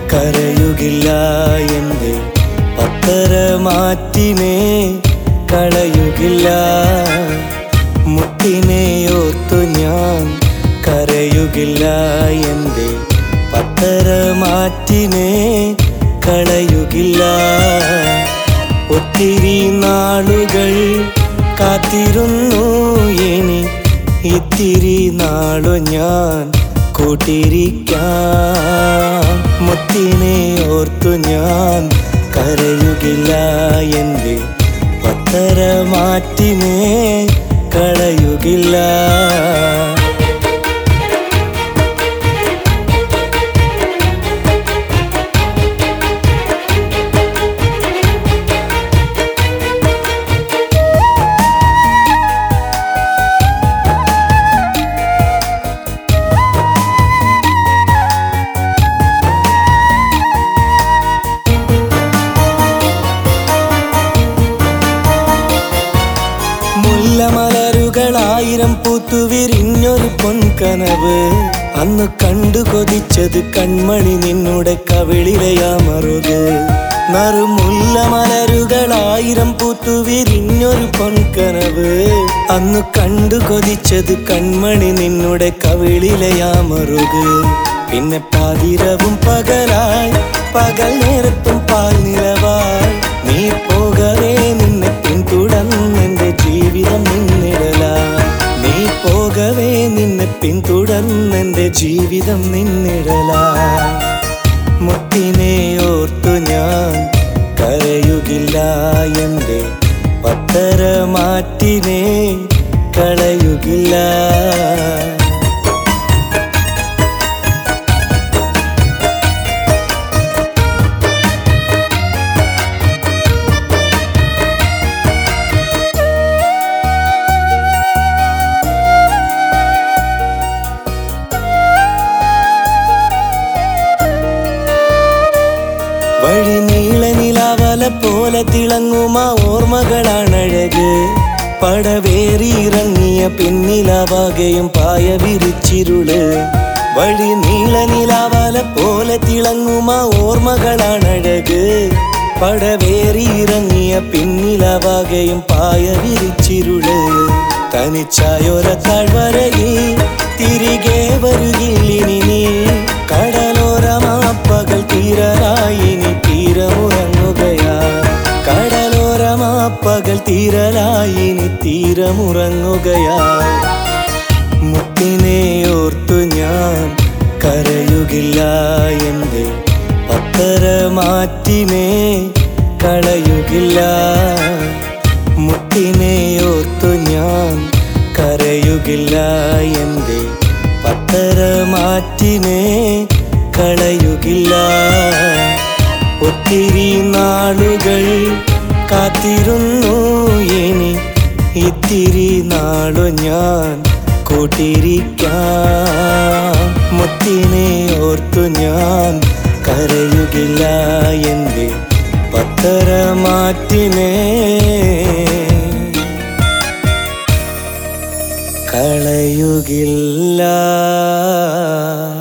കരയുകില്ല എൻ്റെ പത്തര മാറ്റിനെ കളയുകില്ല മുത്തിനെ ഓർത്തു ഞാൻ കരയുകില്ല എൻ്റെ പത്തര മാറ്റിനെ കളയുകില്ല ഒത്തിരി നാളുകൾ കാത്തിരുന്നു ഇനി ഇത്തിരി നാളു ഞാൻ കൂട്ടിരിക്കാം മുത്തിനെ ഓർത്തു ഞാൻ കരയുകില്ല എൻ്റെ പത്തര മാറ്റിനെ കളയുകില്ല മുല്ലമലരുകളായിരം പൂത്തുവിരിഞ്ഞൊരു പൊൻകനവ് അന്ന് കണ്ടു കൊതിച്ചത് കൺമണി നിന്നുടെ കവിളിലയാമറുത് നറുമുല്ലമലരുകളായിരം പൂത്തുവിരിഞ്ഞൊരു പൊൻകനവ് അന്ന് കണ്ടു കൊതിച്ചത് കൺമണി നിന്നുടെ കവിളിലയാമറുത് പിന്നെ പാതിരവും പകലായി പകൽ നേരത്തും പാൽ നിലവായി നീ പോകവേ നിന്നെ പിന്തുടർന്നെന്റെ ജീവിതം നിന്നിടലായി നീ പോകവേ നിന്നെ പിന്തുടർന്നെന്റെ ജീവിതം നിന്നിടലായി മുത്തിനെ ഓർത്തു ഞാൻ കരയുകില്ല എൻ്റെ പത്തര മാറ്റിനെ കളയുകില്ല വഴി നീള നിലാവല പോലെ തിളങ്ങുമ ഓർമ്മകളാണഴക് പടവേറിയിറങ്ങിയ പിന്നിലാവാകയും പായ വിരിച്ചിരുള് വഴി നീള നിലാവല പോലെ തിളങ്ങുമ ഓർമ്മകളാണഴക് പടവേറിയിറങ്ങിയ പിന്നിലാവാകയും പായ വിരിച്ചിരുള് തനിച്ചായൊര താഴ്വരയിൽ തിരികെ വരുകില്ലിനി നീ കടലോരമാപ്പകൽ തീരലായി നീ തീരമുറങ്ങുകയാ കടലോരമാപ്പകൽ തീരലായി നീ തീരമുറങ്ങുകയാ മുത്തിനെ ഓർത്തു ഞാൻ കരയുകില്ല എൻ്റെ പത്തര മാറ്റിനെ കളയുകില്ല മുത്തിനെ ഓർത്തു ഞാൻ കരയുകില്ല എൻ്റെ പത്തര മാറ്റിനെ കളയുകില്ല ഒത്തിരി നാളുകൾ കാത്തിരുന്നു ഇനി ഇത്തിരി നാളു ഞാൻ കൂട്ടിരിക്കാം മുത്തിനെ ഓർത്തു ഞാൻ കരയുകില്ല എൻ്റെ പത്തര മാറ്റിനെ കളയുകില്ല